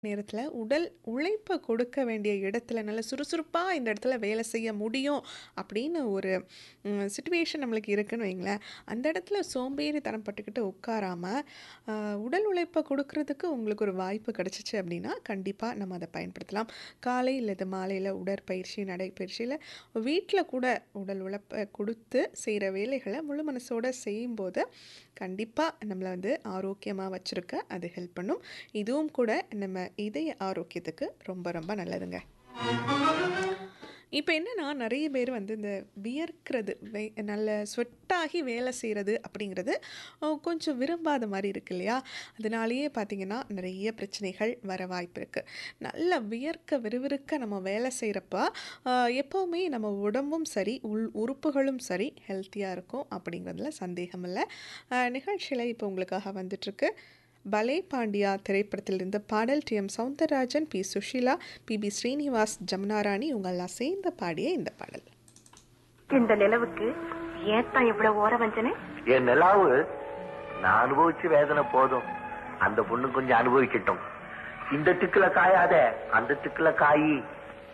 நேரத்துல உடல் உழைப்ப கொடுக்க வேண்டிய இடத்துல நல்ல சுறுசுறுப்பா இந்த இடத்துல வேலை செய்ய முடியும் அப்படின்னு ஒரு ம், சிச்சுவேஷன் நம்மளுக்கு இருக்குன்னு வைங்களேன். அந்த இடத்துல சோம்பேறித்தனம் பட்டுக்கிட்டு உட்காராம, அ உடல் உழைப்ப கொடுக்கறதுக்கு உங்களுக்கு ஒரு வாய்ப்பு கிடைச்சுச்சு அப்படின்னா, கண்டிப்பா நம்ம அத பயன்படுத்தலாம். காலை இல்லது மாலையில உடற்பயிற்சி, நடைப்பயிற்சி இல்ல வீட்ல கூட உடல் உழைப்ப குடுத்து செய்ற வேலைகள முழு மனசோட செய்யும்போது, கண்டிப்பா நம்மள வந்து ஆரோக்கியமா வச்சிருக்க அது ஹெல்ப் பண்ணும். இதுவும் கூட நம்ம இதய ஆரோக்கியத்துக்கு ரொம்ப ரொம்ப நல்லதுங்க. இப்ப என்னன்னா, நெறைய பேர் வந்து இந்த வியர்க்கிறது, வே நல்ல ஸ்வெட் ஆகி வேலை செய்றது அப்படிங்கிறது அ கொஞ்சம் விரும்பாத மாரி இருக்கு இல்லையா? அதனாலேயே பார்த்தீங்கன்னா, நெறைய பிரச்சனைகள் வர வாய்ப்பு இருக்கு. நல்லா வியர்க்க விறுவிறுக்க நம்ம வேலை செய்றப்ப, அ எப்பவுமே நம்ம உடம்பும் சரி, உள் உறுப்புகளும் சரி ஹெல்த்தியா இருக்கும் அப்படிங்கிறதுல சந்தேகம் இல்ல. அ நிகழ்ச்சியில இப்போ உங்களுக்காக வந்துட்டுருக்கு. பலே பாண்டியா திரைப்படத்திலிருந்து பாடல் T. M. Soundararajan, P. Susheela, P. B. Srinivas, Jamuna Rani இவங்கெல்லாம் சேர்ந்து பாடிய இந்த பாடல். இந்த நிலவுக்கு ஏத்தான் இவ்வளவு ஓர வஞ்சனை என் நிலாவு நான் அனுபவிச்சு வேதனை போதும் அந்த பொண்ணு கொஞ்சம் அனுபவிக்கட்டும் இந்த திக்குல காயாத அந்த திக்குல காயி